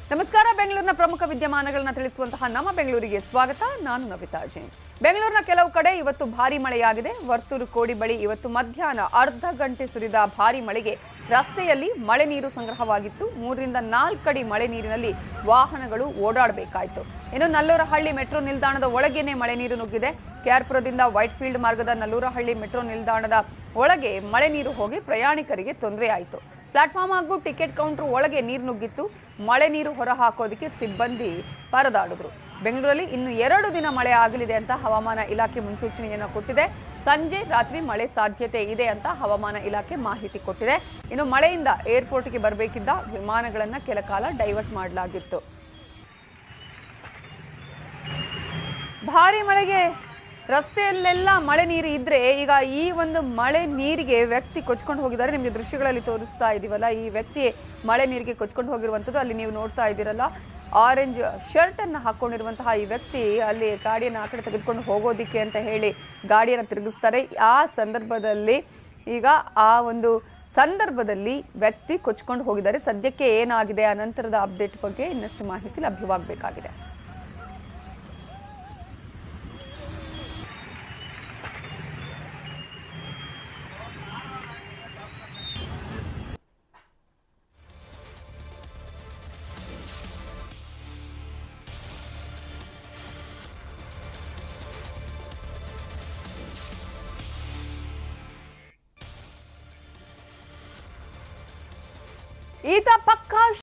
ನಮಸ್ಕಾರ ಬೆಂಗಳೂರಿನ ಪ್ರಮುಖ ವಿದ್ಯಮಾನಗಳನ್ನ ತಿಳಿಸುವಂತಹ ನಮ್ಮ ಬೆಂಗಳೂರಿಗೆ ಸ್ವಾಗತ ನಾನು ನವಿತಾ ಜೈನ್ ಬೆಂಗಳೂರಿನ ಕೆಲವು ಕಡೆ ಇವತ್ತು ಭಾರಿ ಮಳೆಯಾಗಿದೆ ವರ್ತೂರು ಕೋಡಿ ಬಳಿ ಇವತ್ತು ಮಧ್ಯಾಹ್ನ ಅರ್ಧ ಗಂಟೆ ಸುರಿದ ಭಾರಿ ಮಳೆಗೆ ರಸ್ತೆಯಲ್ಲಿ ಮಳೆ ನೀರು ಸಂಗ್ರಹವಾಗಿತ್ತು ಮೂರರಿಂದ ನಾಲ್ಕಡಿ ಮಳೆ ನೀರಿನಲ್ಲಿ ವಾಹನಗಳು ಓಡಾಡಬೇಕಾಯಿತು ಇನ್ನು ನಲ್ಲೂರಹಳ್ಳಿ ಮೆಟ್ರೋ ನಿಲ್ದಾಣದ ಒಳಗೇನೆ ಮಳೆ ನೀರು ನುಗ್ಗಿದೆ ಕೆಆರ್ಪುರದಿಂದ ವೈಟ್ಫೀಲ್ಡ್ ಮಾರ್ಗದ ನಲ್ಲೂರಹಳ್ಳಿ ಮೆಟ್ರೋ ನಿಲ್ದಾಣದ ಒಳಗೆ ಮಳೆ ನೀರು ಹೋಗಿ ಪ್ರಯಾಣಿಕರಿಗೆ ತೊಂದರೆ ಆಯಿತು ಪ್ಲಾಟ್ಫಾರ್ಮ್ ಹಾಗೂ ಟಿಕೆಟ್ ಕೌಂಟರ್ ಒಳಗೆ ನೀರು ನುಗ್ಗಿತ್ತು ಮಳೆ ನೀರು ಹೊರ ಹಾಕೋದಕ್ಕೆ ಸಿಬ್ಬಂದಿ ಪರದಾಡಿದ್ರು ಬೆಂಗಳೂರಲ್ಲಿ ಇನ್ನು ಎರಡು ದಿನ ಮಳೆ ಆಗಲಿದೆ ಅಂತ ಹವಾಮಾನ ಇಲಾಖೆ ಮುನ್ಸೂಚನೆಯನ್ನು ಕೊಟ್ಟಿದೆ ಸಂಜೆ ರಾತ್ರಿ ಮಳೆ ಸಾಧ್ಯತೆ ಇದೆ ಅಂತ ಹವಾಮಾನ ಇಲಾಖೆ ಮಾಹಿತಿ ಕೊಟ್ಟಿದೆ ಇನ್ನು ಮಳೆಯಿಂದ ಏರ್ಪೋರ್ಟ್ಗೆ ಬರಬೇಕಿದ್ದ ವಿಮಾನಗಳನ್ನು ಕೆಲ ಕಾಲ ಡೈವರ್ಟ್ ಮಾಡಲಾಗಿತ್ತು ಭಾರಿ ಮಳೆಗೆ ರಸ್ತೆಯಲ್ಲೆಲ್ಲ ಮಳೆ ನೀರು ಇದ್ರೆ ಈಗ ಈ ಒಂದು ಮಳೆ ನೀರಿಗೆ ವ್ಯಕ್ತಿ ಕೊಚ್ಕೊಂಡು ಹೋಗಿದ್ದಾರೆ ನಿಮಗೆ ದೃಶ್ಯಗಳಲ್ಲಿ ತೋರಿಸ್ತಾ ಇದೀವಲ್ಲ ಈ ವ್ಯಕ್ತಿ ಮಳೆ ನೀರಿಗೆ ಕೊಚ್ಕೊಂಡು ಹೋಗಿರುವಂಥದ್ದು ಅಲ್ಲಿ ನೀವು ನೋಡ್ತಾ ಇದ್ದೀರಲ್ಲ ಆರೆಂಜ್ ಶರ್ಟ್ ಅನ್ನು ಹಾಕೊಂಡಿರುವಂತಹ ಈ ವ್ಯಕ್ತಿ ಅಲ್ಲಿ ಗಾಡಿಯನ್ನು ಆ ಕಡೆ ತೆಗೆದುಕೊಂಡು ಹೋಗೋದಿಕ್ಕೆ ಅಂತ ಹೇಳಿ ಗಾಡಿಯನ್ನು ತಿರುಗಿಸ್ತಾರೆ ಆ ಸಂದರ್ಭದಲ್ಲಿ ಈಗ ಆ ಒಂದು ಸಂದರ್ಭದಲ್ಲಿ ವ್ಯಕ್ತಿ ಕೊಚ್ಕೊಂಡು ಹೋಗಿದ್ದಾರೆ ಸದ್ಯಕ್ಕೆ ಏನಾಗಿದೆ ಆ ನಂತರದ ಅಪ್ಡೇಟ್ ಬಗ್ಗೆ ಇನ್ನಷ್ಟು ಮಾಹಿತಿ ಲಭ್ಯವಾಗಬೇಕಾಗಿದೆ ಈತ ಪಕ್ಕಾ